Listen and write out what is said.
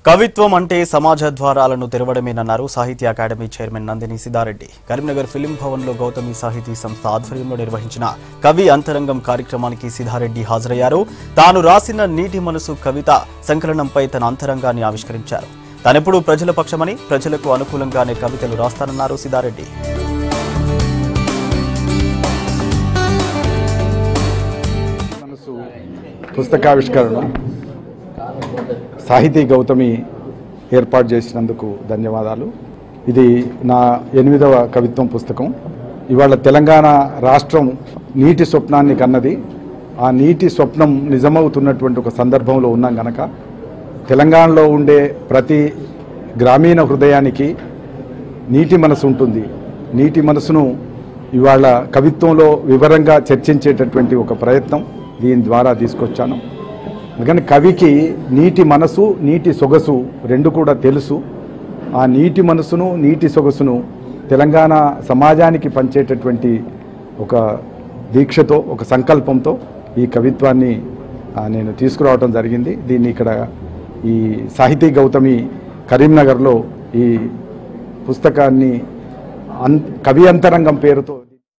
కవిత్వం అంటే సమాజ ద్వారాలను తెరవడమేనన్నారు సాహిత్య అకాడమీ చైర్మన్ నందిని సిద్ధారెడ్డి కరీంనగర్ ఫిలిం భవన్లో గౌతమి సాహితీ సంస్థ ఆధ్వర్యంలో నిర్వహించిన కవి అంతరంగం కార్యక్రమానికి సిద్ధారెడ్డి హాజరయ్యారు తాను రాసిన నీటి మనసు కవిత సంకలనంపై తన అంతరంగాన్ని ఆవిష్కరించారు తానెప్పుడు ప్రజల పక్షమని ప్రజలకు అనుకూలంగానే కవితలు రాస్తానన్నారు సిద్ధారెడ్డి మనసు పుస్తకావిష్కరణ సాహితీ గౌతమి ఏర్పాటు చేసినందుకు ధన్యవాదాలు ఇది నా ఎనిమిదవ కవిత్వం పుస్తకం ఇవాళ తెలంగాణ రాష్ట్రం నీటి స్వప్నాన్ని కన్నది ఆ నీటి స్వప్నం నిజమవుతున్నటువంటి ఒక సందర్భంలో ఉన్నాం గనక తెలంగాణలో ఉండే ప్రతి గ్రామీణ హృదయానికి నీటి మనసు ఉంటుంది నీటి మనసును ఇవాళ కవిత్వంలో వివరంగా చర్చించేటటువంటి ఒక ప్రయత్నం దీని ద్వారా తీసుకొచ్చాను అందుకని కవికి నీటి మనసు నీటి సొగసు రెండు కూడా తెలుసు ఆ నీటి మనసును నీటి సొగసును తెలంగాణ సమాజానికి పంచేటటువంటి ఒక దీక్షతో ఒక సంకల్పంతో ఈ కవిత్వాన్ని ఆ, నేను తీసుకురావటం జరిగింది దీన్ని ఇక్కడ ఈ సాహితీ గౌతమి కరీంనగర్లో ఈ పుస్తకాన్ని అన్ కవి అంతరంగం పేరుతో